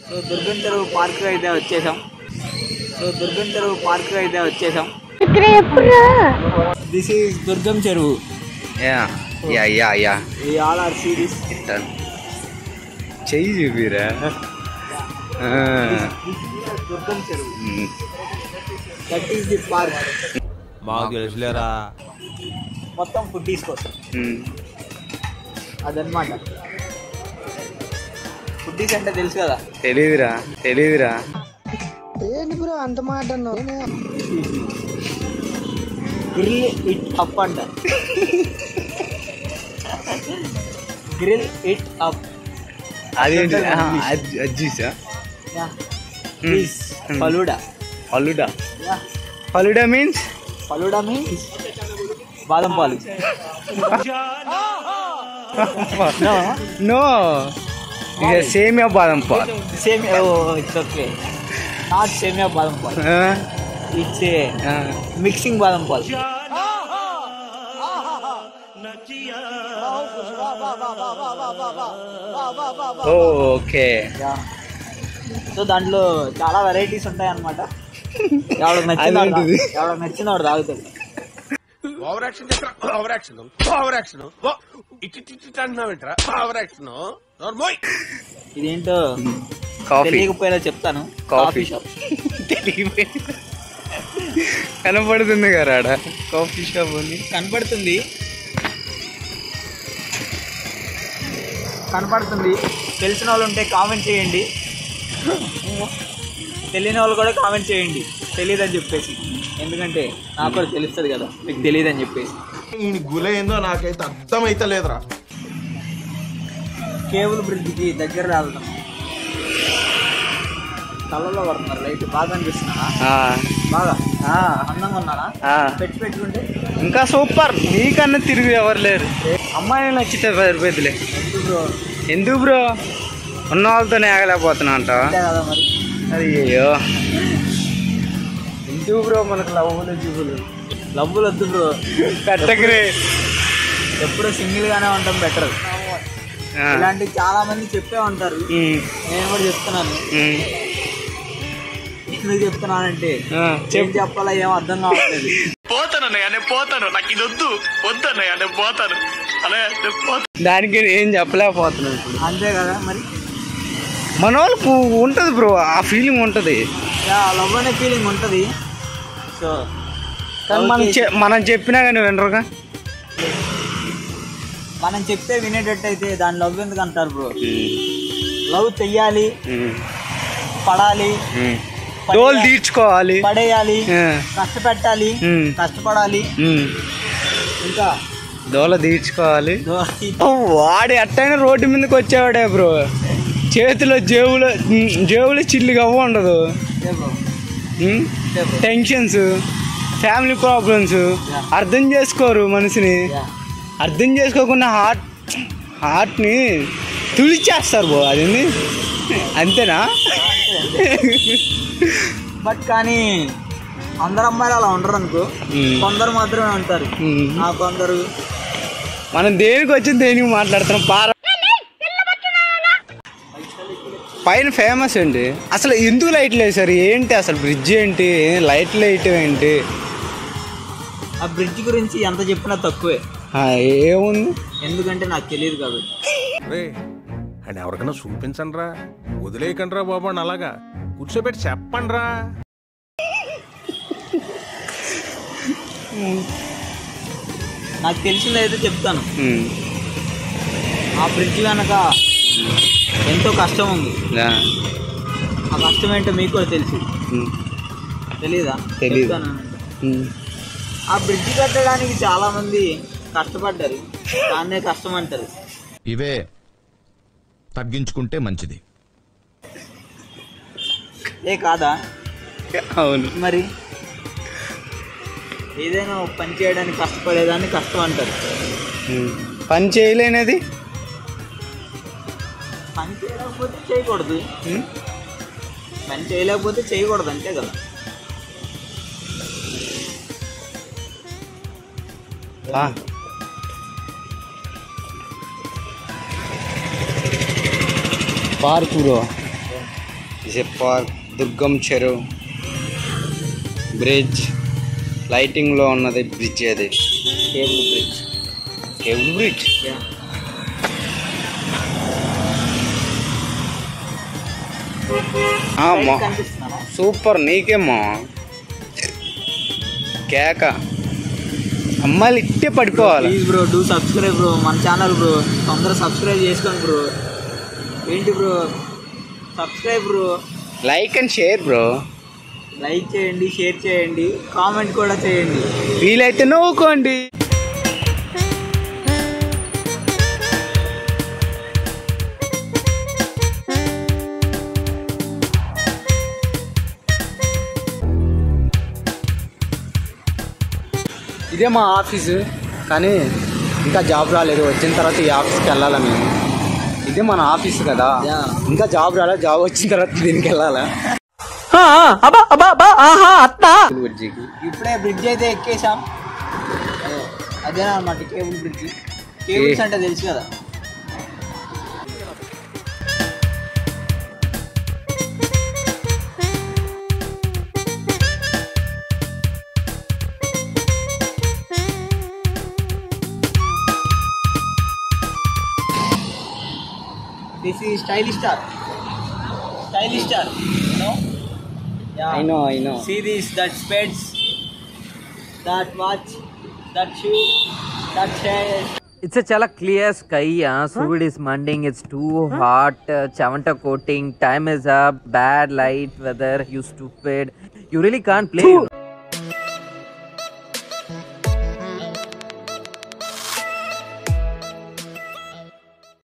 So దుర్గం చెరువు park అయితే వచ్చేసాం సో దుర్గం చెరువు పార్క్ అయితే వచ్చేసాం this is Durgam Cheruvu yeah yeah yeah yeah ఈ ఆల్ ఆర్ సిరీస్ ఇట్లా చెయ్యి చూపిరా దుర్గం చెరువు దట్ ఈస్ ది పార్క్ మాకు తెలుసులేరా మొత్తం ఫుడ్డీస్ కోసం అదనమాట ఫుడ్డీస్ అంటే తెలుసు కదా తెలీదురా తెలీదురా గ్రిల్ ఇట్ అప్ అంట గ్రిల్ ఇట్ అప్ అది అది చూసా please falooda falooda falooda means falooda means బాదం పాలు No. నో ఇక సేమియా బాదం పాల్ సేమ్ ఇట్స్ ఓకే నాట్ సేమియా బాదం పాలు ఇట్స్ ఏ మిక్సింగ్ బాదం పాలు ఓకే సో దాంట్లో చాలా వెరైటీస్ ఉంటాయి అనమాట ఎవరికి నచ్చింది వాడు అదేంటిది? తాగు- ఎవరికి నచ్చింది వాడు తాగుతాడు ఓవర్ యాక్షన్ చేస్తా ఓవర్ యాక్షన్ ఓవర్ యాక్షన్ ఇటు ఇటు ఇటు అంటున్నావేంట్రా ఓవర్ యాక్షన్ నోర్మోయ్ ఇదేంటో కాఫీ తెలియకపోయినా చెప్తాను కాఫీ. కాఫీ షాప్ కనపడుతుంది కదా ఆడ కాఫీ షాప్ అని కనపడుతుంది కనపడుతుంది తెలిసిన వాళ్ళు ఉంటే కామెంట్ చేయండి తెలియని వాళ్ళు కూడా కామెంట్ చేయండి తెలియదని చెప్పేసి ఎందుకంటే నాకు కూడా తెలుస్తుంది కదా మీకు తెలియదని చెప్పేసి ఈ గుల ఏందో నాకైతే అర్థమైతే లేదురా కేబుల్ బ్రిడ్జ్కి దగ్గర వెళ్తాం కళ్ళలో పడుతున్నారు లైట్ బాగా అనిపిస్తున్నా ఆ, బాగా ఆ, అందంగా ఉన్నానా ఆ. పెట్టి పెట్టుకుంటే ఇంకా సూపర్ నీకన్నా తిరిగి ఎవరు లేరు అమ్మాయి నచ్చితే సరిపోతులే ఎందుకు బ్రో ఎందుకు బ్రో ఉన్న వాళ్ళతోనే ఆగలేకపోతున్నా అంట అంతే కదా మరి అది అయ్యో ఎందుకు బ్రో మనకు లవ్వులు జుబులు లవ్వులు వద్దు బ్రో కట్టకరే ఎప్పుడు సింగిల్ గానే ఉండడం బెటర్ ఇలాంటి చాలా మంది చెప్పే ఉంటారు నేను కూడా చెప్తున్నాను ఎందుకు చెప్తున్నానంటే ఏం చెప్పాలా ఏం అర్థం కావట్లేదు దానికి ఏం చెప్పలేకపోతున్నాను ఇప్పుడు అంతే కదా మరి మన వాళ్ళకు ఉంటుంది బ్రో ఆ ఫీలింగ్ ఉంటుంది లవ్ అనే ఫీలింగ్ ఉంటుంది సో కానీ మనం చె- మనం చెప్పినా కానీ వినరుగా మనం చెప్తే వినేటట్టు అయితే దాని లవ్ ఎందుకు అంటారు బ్రో లవ్ చెయ్యాలి పడాలి డోల్ తీర్చుకోవాలి పడేయాలి ఆ. కష్టపెట్టాలి ఉమ్. కష్టపడాలి ఉమ్. ఇంకా దోల తీర్చుకోవాలి దో- ఓ, వాడు ఎట్టయినా రోడ్డు మీదకి వచ్చేవాడే బ్రో చేతిలో జేబులో ఉమ్, జేబులో చిల్లుగా ఉండదు ఇదే బ్రో ఉమ్, ఇదే బ్రో టెన్షన్స్ ఫ్యామిలీ ప్రాబ్లమ్స్ అర్థం చేసుకోరు మనిషిని యా. అర్థం చేసుకోకుండా హార్ట్ హార్ట్ని తులిచేస్తారు బో అదేంది అంతేనా బట్ కానీ అందరు అమ్మాయిలు అలా ఉండరు అనుకో ఉమ్. కొందరు మాత్రమే ఉంటారు ఉమ్. ఆ కొందరు మనం దేనికి వచ్చి దేనికి మాట్లాడుతున్నాం పార పైన ఫేమస్ అండి అసలు ఎందుకు లైట్లు వేసారు ఏంటి అసలు బ్రిడ్జ్ ఏంటి లైట్లు వేయటం ఏంటి ఆ బ్రిడ్జ్ గురించి ఎంత చెప్పినా తక్కువే ఆ, ఏముంది ఎందుకంటే నాకు తెలియదు కాబట్టి రే అండ్ ఎవరికైనా చూపించండి రా వదిలేయకండి రా బాబు అని అలాగా కూర్చోబెట్టి చెప్పండి రా నాకు తెలిసిందైతే చెప్తాను ఉమ్. ఆ బ్రిడ్జ్ వెనక ఎంతో కష్టం ఉంది ఆ, ఆ కష్టం ఏంటో మీకు కూడా తెలుసు ఉమ్. తెలీదా తెలీదు. చెప్తాను. ఉమ్. ఆ బ్రిడ్జ్ కట్టడానికి చాలా మంది కష్టపడ్డారు దాన్నే కష్టం అంటారు ఇవే తగ్గించుకుంటే మంచిది ఏ కాదా అవును మరి ఏదైనా ఒక పని చేయడానికి కష్టపడేదాన్ని కష్టం అంటారు ఉమ్. పని చేయలేనిది పని చేయలేకపోతే చేయకూడదు ఉమ్. పని చేయలేకపోతే చేయకూడదు అంతే కదా ఆ. Park bro zip park Durgam Cheruvu bridge లైటింగ్లో ఉన్నది బ్రిడ్జ్ అది కేబుల్ బ్రిడ్జ్ కేబుల్ బ్రిడ్జ్ కనిపిస్తున్నాను సూపర్ నీకేమో కేక అమ్మాయిలు ఇట్టే పడిపోవాలి please bro do subscribe bro మన ఛానల్ బ్రో తొందరగా సబ్స్క్రైబ్ చేసుకోండి బ్రో ఏంటి bro subscribe bro like and share bro like చేయండి షేర్ చేయండి కామెంట్ కూడా చేయండి వీలైతే నవ్వుకోండి ఇదే మా ఆఫీసు కానీ ఇంకా జాబ్ రాలేదు వచ్చిన తర్వాత ఈ ఆఫీస్కి వెళ్ళాలా మేము ఇదే మన ఆఫీస్ కదా Yeah. ఇంకా జాబ్ రాలేదు జాబ్ వచ్చిన తర్వాత దీనికి వెళ్ళాలా బుజ్జికి. ఇప్పుడే బ్రిడ్జ్ అయితే ఎక్కేసాం అదే, అదేనా అనమాట కేబుల్ బ్రిడ్జ్ కేబుల్స్ అంటే తెలుసు కదా దిస్ ఈ stylish star stylish star I know, I know. See this, that spades, that watch, that shoe, that chair. It's a chala clear sky. Yeah, Surud is mending. It's too hot. Uh, Chavanta coating. Time is up. Bad light weather. You stupid. You really can't play. you know.